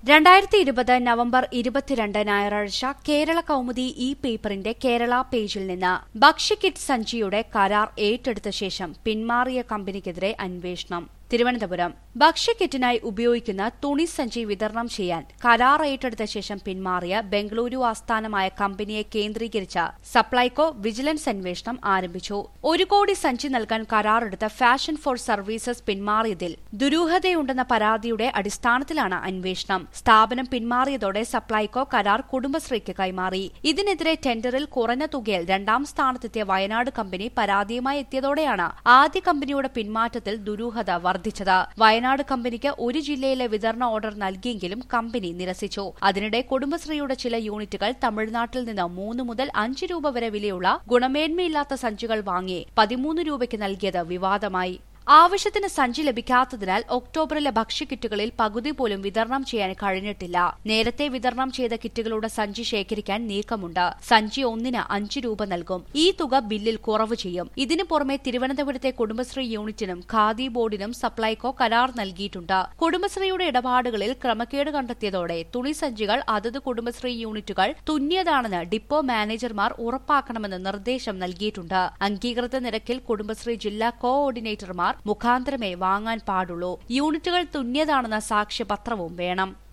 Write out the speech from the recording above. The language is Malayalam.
രണ്ടായിരത്തി ഇരുപത് നവംബർ ഇരുപത്തിരണ്ട് ഞായറാഴ്ച കേരള കൗമുദി ഇ പേപ്പറിന്റെ കേരള പേജിൽ നിന്ന് ഭക്ഷ്യകിറ്റ് സഞ്ചിയുടെ കരാർ ഏറ്റെടുത്ത ശേഷം പിന്മാറിയ കമ്പനിക്കെതിരെ അന്വേഷണം തിരുവനന്തപുരം ഭക്ഷ്യക്കിറ്റിനായി ഉപയോഗിക്കുന്ന തുണി സഞ്ചി വിതരണം ചെയ്യാൻ കരാർ ഏറ്റെടുത്ത ശേഷം പിന്മാറിയ ബംഗളൂരു ആസ്ഥാനമായ കമ്പനിയെ കേന്ദ്രീകരിച്ച സപ്ലൈകോ വിജിലൻസ് അന്വേഷണം ആരംഭിച്ചു ഒരു കോടി സഞ്ചി നൽകാൻ കരാറെടുത്ത ഫാഷൻ ഫോർ സർവീസസ് പിന്മാറിയതിൽ ദുരൂഹതയുണ്ടെന്ന പരാതിയുടെ അടിസ്ഥാനത്തിലാണ് അന്വേഷണം സ്ഥാപനം പിന്മാറിയതോടെ സപ്ലൈകോ കരാർ കുടുംബശ്രീക്ക് കൈമാറി ഇതിനെതിരെ ടെൻഡറിൽ കുറഞ്ഞ തുകയിൽ രണ്ടാം സ്ഥാനത്തെത്തിയ വയനാട് കമ്പനി പരാതിയുമായി എത്തിയതോടെയാണ് ആദ്യ കമ്പനിയുടെ പിന്മാറ്റത്തിൽ ദുരൂഹത വർദ്ധിച്ചത് വയനാട് കമ്പനിക്ക് ഒരു ജില്ലയിലെ വിതരണ ഓർഡർ നൽകിയെങ്കിലും കമ്പനി നിരസിച്ചു അതിനിടെ കുടുംബശ്രീയുടെ ചില യൂണിറ്റുകൾ തമിഴ്നാട്ടിൽ നിന്ന് മൂന്ന് മുതൽ അഞ്ച് രൂപ വരെ വിലയുള്ള ഗുണമേന്മയില്ലാത്ത സഞ്ചികൾ വാങ്ങി പതിമൂന്ന് രൂപയ്ക്ക് നൽകിയത് വിവാദമായി ആവശ്യത്തിന് സഞ്ചി ലഭിക്കാത്തതിനാൽ ഒക്ടോബറിലെ ഭക്ഷ്യക്കിറ്റുകളിൽ പകുതി പോലും വിതരണം ചെയ്യാൻ കഴിഞ്ഞിട്ടില്ല നേരത്തെ വിതരണം ചെയ്ത കിറ്റുകളുടെ സഞ്ചി ശേഖരിക്കാൻ നീക്കമുണ്ട് സഞ്ചി ഒന്നിന് അഞ്ച് രൂപ നൽകും ഈ തുക ബില്ലിൽ കുറവ് ചെയ്യും ഇതിനു പുറമെ തിരുവനന്തപുരത്തെ കുടുംബശ്രീ യൂണിറ്റിനും ഖാദി ബോർഡിനും സപ്ലൈകോ കരാർ നൽകിയിട്ടുണ്ട് കുടുംബശ്രീയുടെ ഇടപാടുകളിൽ ക്രമക്കേട് കണ്ടെത്തിയതോടെ തുണി സഞ്ചികൾ അതത് കുടുംബശ്രീ യൂണിറ്റുകൾ തുന്നിയതാണെന്ന് ഡിപ്പോ മാനേജർമാർ ഉറപ്പാക്കണമെന്ന് നിർദ്ദേശം നൽകിയിട്ടുണ്ട് അംഗീകൃത നിരക്കിൽ കുടുംബശ്രീ ജില്ലാ കോഓർഡിനേറ്റർമാർ മുഖാന്തരമേ വാങ്ങാൻ പാടുള്ളൂ യൂണിറ്റുകൾ തുന്നിയതാണെന്ന സാക്ഷ്യപത്രവും വേണം